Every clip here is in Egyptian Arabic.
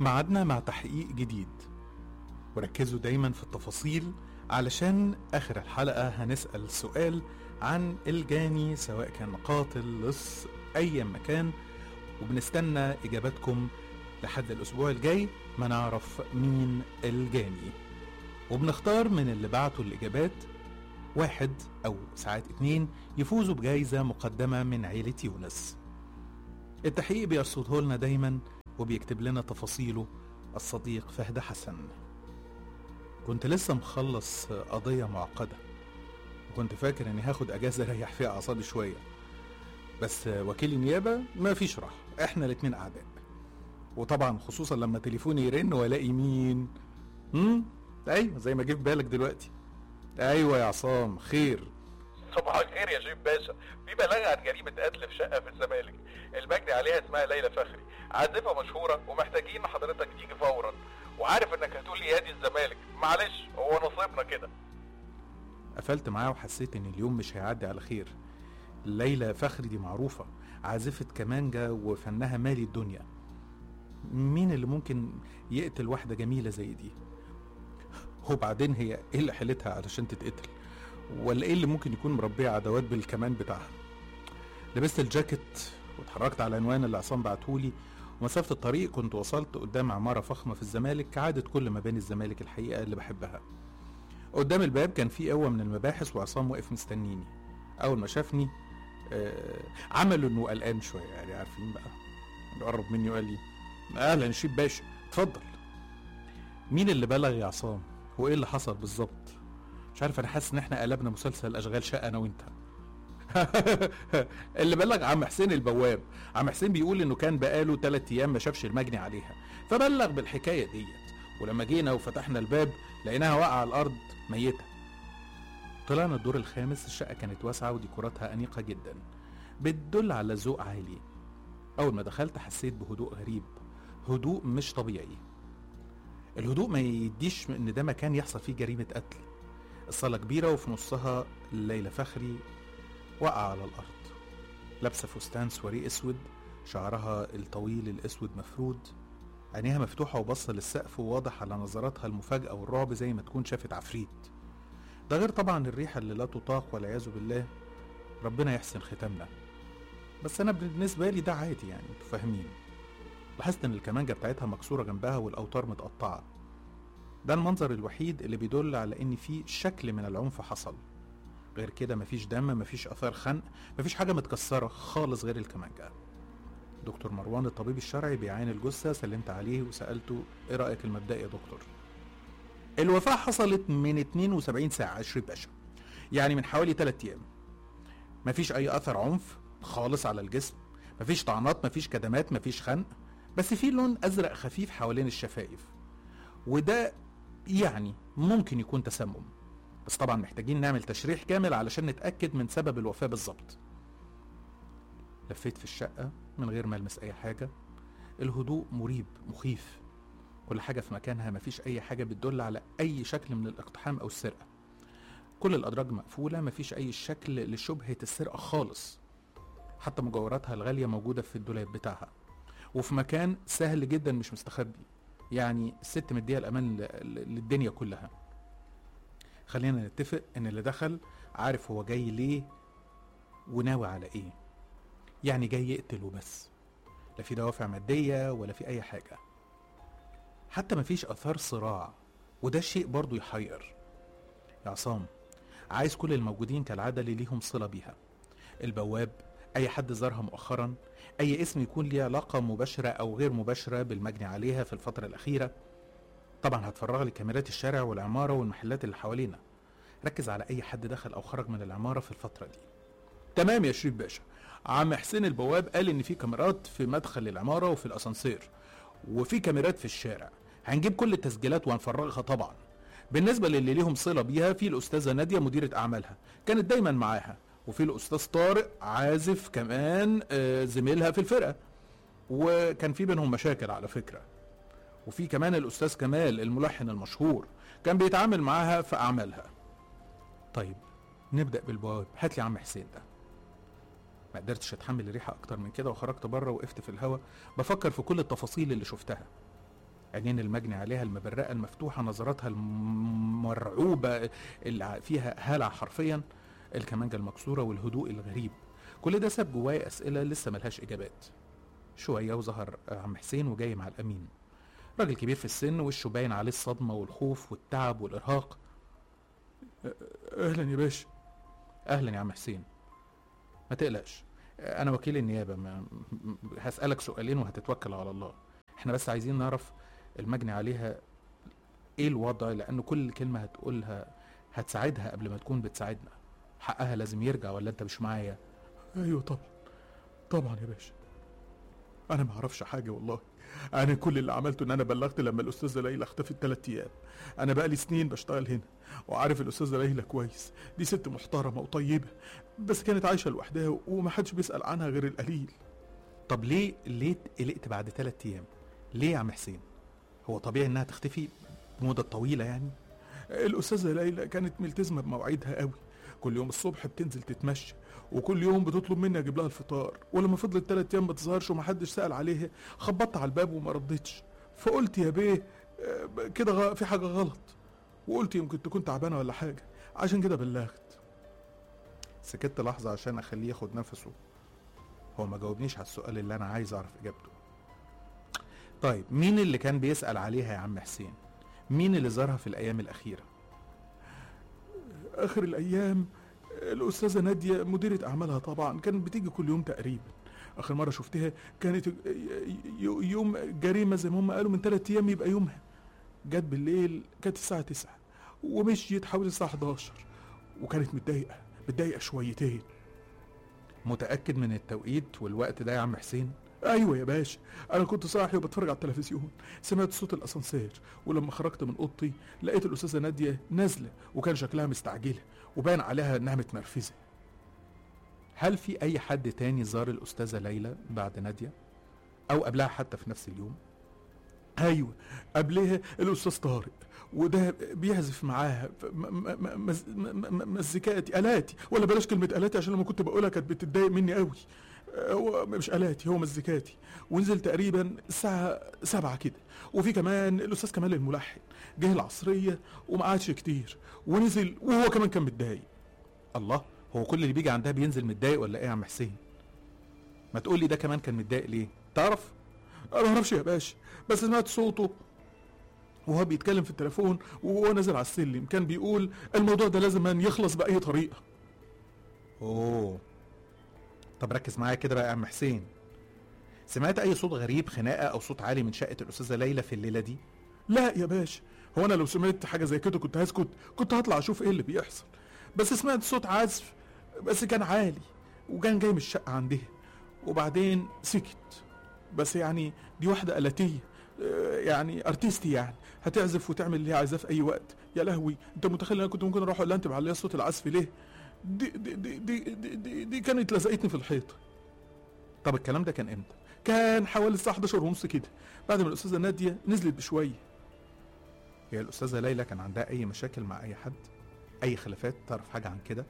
معادنا مع تحقيق جديد وركزوا دايما في التفاصيل علشان آخر الحلقة هنسأل سؤال عن الجاني سواء كان قاتل لص أي مكان وبنستنى إجاباتكم لحد الأسبوع الجاي ما نعرف مين الجاني وبنختار من اللي بعتوا الإجابات واحد أو ساعات اتنين يفوزوا بجايزة مقدمة من عيلة يونس التحقيق بيرصده لنا دايما وبيكتب لنا تفاصيله الصديق فهد حسن كنت لسه مخلص قضية معقدة وكنت فاكر اني هاخد اجازة اريح فيها اعصابي شوية بس وكيل النيابة ما فيش راحة احنا الاتنين اعداء وطبعا خصوصا لما تليفوني يرن والاقي مين امم ايوه زي ما جه في بالك دلوقتي ايوه يا عصام خير صباح الخير يا شيف باشا في بلاغ عن جريمة قتل في شقة في الزمالك المجني عليها اسمها ليلى فخري عازفة مشهورة ومحتاجين حضرتك تيجي فورا وعارف انك هتقول لي هادي الزمالك معلش هو نصيبنا كده قفلت معاه وحسيت ان اليوم مش هيعدي على خير ليلى فخري دي معروفة عازفة كمانجا وفنها مالي الدنيا مين اللي ممكن يقتل واحدة جميلة زي دي وبعدين هي ايه اللي حيلتها علشان تتقتل ولا ايه اللي ممكن يكون مربيه عداوات بالكمان بتاعها لبست الجاكيت واتحركت على العنوان اللي عصام بعتهولي ومسافة الطريق كنت وصلت قدام عمارة فخمة في الزمالك كعادة كل مباني الزمالك الحقيقة اللي بحبها قدام الباب كان في قوة من المباحث وعصام واقف مستنيني أول ما شافني آه عمل إنه قلقان شوية يعني عارفين بقى قرب مني وقال لي أهلا شيب باشا اتفضل مين اللي بلغ يا عصام هو ايه اللي حصل بالظبط مش عارف انا حاسس ان احنا قلبنا مسلسل اشغال شقه انا وانت اللي بلغ عم حسين البواب عم حسين بيقول انه كان بقاله تلات ايام ما شافش المجني عليها فبلغ بالحكايه ديت ولما جينا وفتحنا الباب لقيناها واقعه على الارض ميته طلعنا الدور الخامس الشقه كانت واسعه وديكوراتها انيقه جدا بتدل على ذوق عالي اول ما دخلت حسيت بهدوء غريب هدوء مش طبيعي الهدوء ما يديش ان ده مكان يحصل فيه جريمه قتل الصاله كبيره وفي نصها ليلى فخري وقع على الارض لابسه فستان سواري اسود شعرها الطويل الاسود مفرود عينيها مفتوحه وبصه للسقف وواضح على نظراتها المفاجاه والرعب زي ما تكون شافت عفريت ده غير طبعا الريحه اللي لا تطاق والعياذ بالله ربنا يحسن ختامنا بس انا بالنسبه لي ده عادي يعني انتوا فاهمين لاحظت ان الكمانجة بتاعتها مكسورة جنبها والاوتار متقطعة ده المنظر الوحيد اللي بيدل على ان في شكل من العنف حصل غير كده مفيش دم مفيش اثار خنق مفيش حاجة متكسرة خالص غير الكمانجة دكتور مروان الطبيب الشرعي بيعاين الجثة سلمت عليه وسألته ايه رأيك المبدئي يا دكتور الوفاة حصلت من 72 ساعة 20 باشا يعني من حوالي 3 ايام مفيش اي اثر عنف خالص على الجسم مفيش طعنات مفيش كدمات مفيش خنق بس في لون ازرق خفيف حوالين الشفايف وده يعني ممكن يكون تسمم بس طبعا محتاجين نعمل تشريح كامل علشان نتاكد من سبب الوفاه بالظبط لفيت في الشقه من غير ما المس اي حاجه الهدوء مريب مخيف كل حاجه في مكانها مفيش اي حاجه بتدل على اي شكل من الاقتحام او السرقه كل الادراج مقفوله مفيش اي شكل لشبهه السرقه خالص حتى مجوهراتها الغاليه موجوده في الدولاب بتاعها وفي مكان سهل جدا مش مستخبي يعني الست مديها الامان للدنيا كلها خلينا نتفق ان اللي دخل عارف هو جاي ليه وناوي على ايه يعني جاي يقتل وبس لا في دوافع مادية ولا في اي حاجة حتى مفيش اثار صراع وده شيء برضو يحير يا عصام عايز كل الموجودين كالعادة اللي ليهم صلة بيها البواب اي حد زارها مؤخرا اي اسم يكون ليه علاقة مباشرة او غير مباشرة بالمجني عليها في الفترة الاخيرة طبعا هتفرغ لي كاميرات الشارع والعمارة والمحلات اللي حوالينا ركز على اي حد دخل او خرج من العمارة في الفترة دي تمام يا شريف باشا عم حسين البواب قال ان في كاميرات في مدخل العمارة وفي الاسانسير وفي كاميرات في الشارع هنجيب كل التسجيلات وهنفرغها طبعا بالنسبة للي ليهم صلة بيها في الأستاذة نادية مديرة أعمالها كانت دايما معاها وفي الأستاذ طارق عازف كمان آه، زميلها في الفرقة وكان في بينهم مشاكل على فكرة وفي كمان الأستاذ كمال الملحن المشهور كان بيتعامل معاها في أعمالها طيب نبدأ بالبواب هات لي عم حسين ده ما قدرتش اتحمل الريحة أكتر من كده وخرجت بره وقفت في الهوا بفكر في كل التفاصيل اللي شفتها عينين المجني عليها المبرقة المفتوحة نظراتها المرعوبة اللي فيها هلع حرفيا الكمانجة المكسورة والهدوء الغريب كل ده ساب جوايا أسئلة لسه ملهاش إجابات شوية وظهر عم حسين وجاي مع الأمين راجل كبير في السن وشه باين عليه الصدمة والخوف والتعب والإرهاق اهلا يا باشا أهلا يا عم حسين ما تقلقش أنا وكيل النيابة ما هسألك سؤالين وهتتوكل على الله احنا بس عايزين نعرف المجني عليها ايه الوضع لأنه كل كلمة هتقولها هتساعدها قبل ما تكون بتساعدنا حقها لازم يرجع ولا انت مش معايا ايوه طبعا طبعا يا باشا انا ما اعرفش حاجه والله انا كل اللي عملته ان انا بلغت لما الاستاذه ليلى اختفت ثلاث ايام انا بقالي سنين بشتغل هنا وعارف الاستاذه ليلى كويس دي ست محترمه وطيبه بس كانت عايشه لوحدها ومحدش بيسال عنها غير القليل طب ليه ليه قلقت بعد ثلاث ايام ليه يا عم حسين هو طبيعي انها تختفي بمدة طويلة يعني الاستاذه ليلى كانت ملتزمه بمواعيدها قوي كل يوم الصبح بتنزل تتمشى وكل يوم بتطلب مني اجيب لها الفطار ولما فضلت تلات ايام ما تظهرش ومحدش سال عليها خبطت على الباب وما ردتش فقلت يا بيه آه، كده غ- في حاجه غلط وقلت يمكن تكون تعبانه ولا حاجه عشان كده بلغت سكت لحظة عشان اخليه ياخد نفسه هو ما جاوبنيش على السؤال اللي انا عايز اعرف اجابته طيب مين اللي كان بيسأل عليها يا عم حسين مين اللي زارها في الايام الاخيرة اخر الايام الاستاذه ناديه مديره اعمالها طبعا كانت بتيجي كل يوم تقريبا اخر مره شفتها كانت ي- ي- يوم جريمه زي ما هم قالوا من ثلاث ايام يبقى يومها جت بالليل كانت الساعه 9 ومشيت حوالي الساعه 11 وكانت متضايقه متضايقه شويتين متأكد من التوقيت والوقت ده يا عم حسين ايوه يا باشا انا كنت صاحي وبتفرج على التلفزيون سمعت صوت الاسانسير ولما خرجت من اوضتي لقيت الاستاذه ناديه نازله وكان شكلها مستعجله وبان عليها انها متنرفزه هل في اي حد تاني زار الاستاذة ليلى بعد نادية او قبلها حتى في نفس اليوم ايوه قبلها الاستاذ طارق وده بيعزف معاها ف- م- م- مز- م- م- مزيكاتي الاتي ولا بلاش كلمه الاتي عشان لما كنت بقولها كانت بتتضايق مني قوي هو مش الاتي هو مزيكاتي ونزل تقريبا الساعه سبعة كده وفي كمان الاستاذ كمال الملحن جه العصريه وما قعدش كتير ونزل وهو كمان كان متضايق الله هو كل اللي بيجي عندها بينزل متضايق ولا ايه يا عم حسين ما تقول لي ده كمان كان متضايق ليه تعرف انا ما اعرفش يا باشا بس سمعت صوته وهو بيتكلم في التليفون وهو نازل على السلم كان بيقول الموضوع ده لازم أن يخلص باي طريقه اوه طب ركز معايا كده بقى يا عم حسين سمعت اي صوت غريب خناقه او صوت عالي من شقه الاستاذه ليلى في الليله دي لا يا باشا هو انا لو سمعت حاجه زي كده كنت هسكت كنت هطلع اشوف ايه اللي بيحصل بس سمعت صوت عزف بس كان عالي وكان جاي من الشقه عندها وبعدين سكت بس يعني دي واحده آلاتية آه، يعني ارتيستي يعني هتعزف وتعمل اللي هي عايزاه في اي وقت يا لهوي انت متخيل انا كنت ممكن اروح اقول لها انت معليه صوت العزف ليه دي دي دي دي, دي, دي, دي كانت لزقتني في الحيط طب الكلام ده كان امتى كان حوالي الساعه 11 ونص كده بعد ما الاستاذه ناديه نزلت بشويه هي الاستاذه ليلى كان عندها اي مشاكل مع اي حد اي خلافات تعرف حاجه عن كده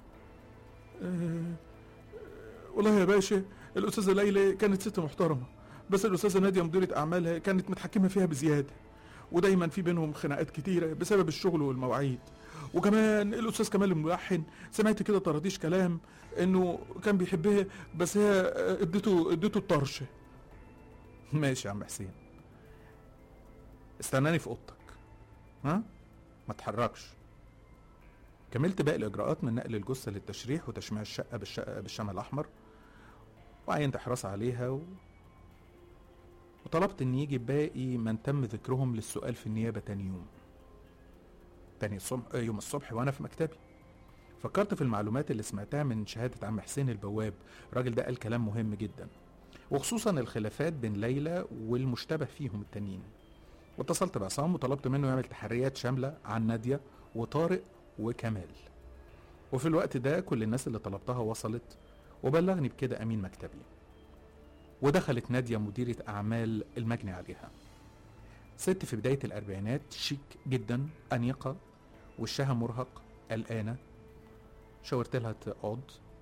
آه، والله يا باشا الأستاذة ليلى كانت ست محترمة بس الأستاذة نادية مديرة أعمالها كانت متحكمة فيها بزيادة ودايما في بينهم خناقات كتيرة بسبب الشغل والمواعيد وكمان الأستاذ كمال الملحن سمعت كده طراديش كلام إنه كان بيحبها بس هي آه، اديته اديته الطرش ماشي يا عم حسين استناني في اوضتك ها ما تحركش كملت باقي الاجراءات من نقل الجثه للتشريح وتشميع الشقه بالشقه بالشمع الاحمر وعينت حراسه عليها و... وطلبت ان يجي باقي من تم ذكرهم للسؤال في النيابه تاني يوم تاني الصبح يوم الصبح وانا في مكتبي فكرت في المعلومات اللي سمعتها من شهاده عم حسين البواب الراجل ده قال كلام مهم جدا وخصوصا الخلافات بين ليلى والمشتبه فيهم التانيين واتصلت بعصام وطلبت منه يعمل تحريات شاملة عن نادية وطارق وكمال وفي الوقت ده كل الناس اللي طلبتها وصلت وبلغني بكده أمين مكتبي ودخلت نادية مديرة أعمال المجني عليها ست في بداية الأربعينات شيك جدا أنيقة وشها مرهق قلقانة شاورت لها تقعد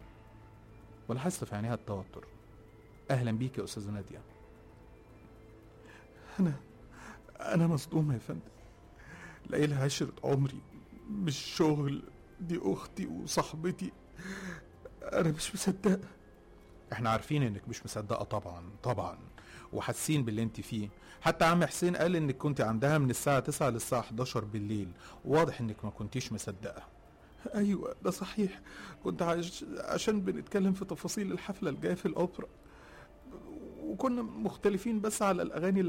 ولاحظت في عينيها التوتر أهلا بيك يا أستاذة نادية أنا انا مصدومه يا فندم ليلى عشرة عمري مش شغل دي اختي وصاحبتي انا مش مصدقه احنا عارفين انك مش مصدقه طبعا طبعا وحاسين باللي انت فيه حتى عم حسين قال انك كنت عندها من الساعه 9 للساعه 11 بالليل واضح انك ما كنتيش مصدقه ايوه ده صحيح كنت عش... عشان بنتكلم في تفاصيل الحفله الجايه في الاوبرا وكنا مختلفين بس على الاغاني اللي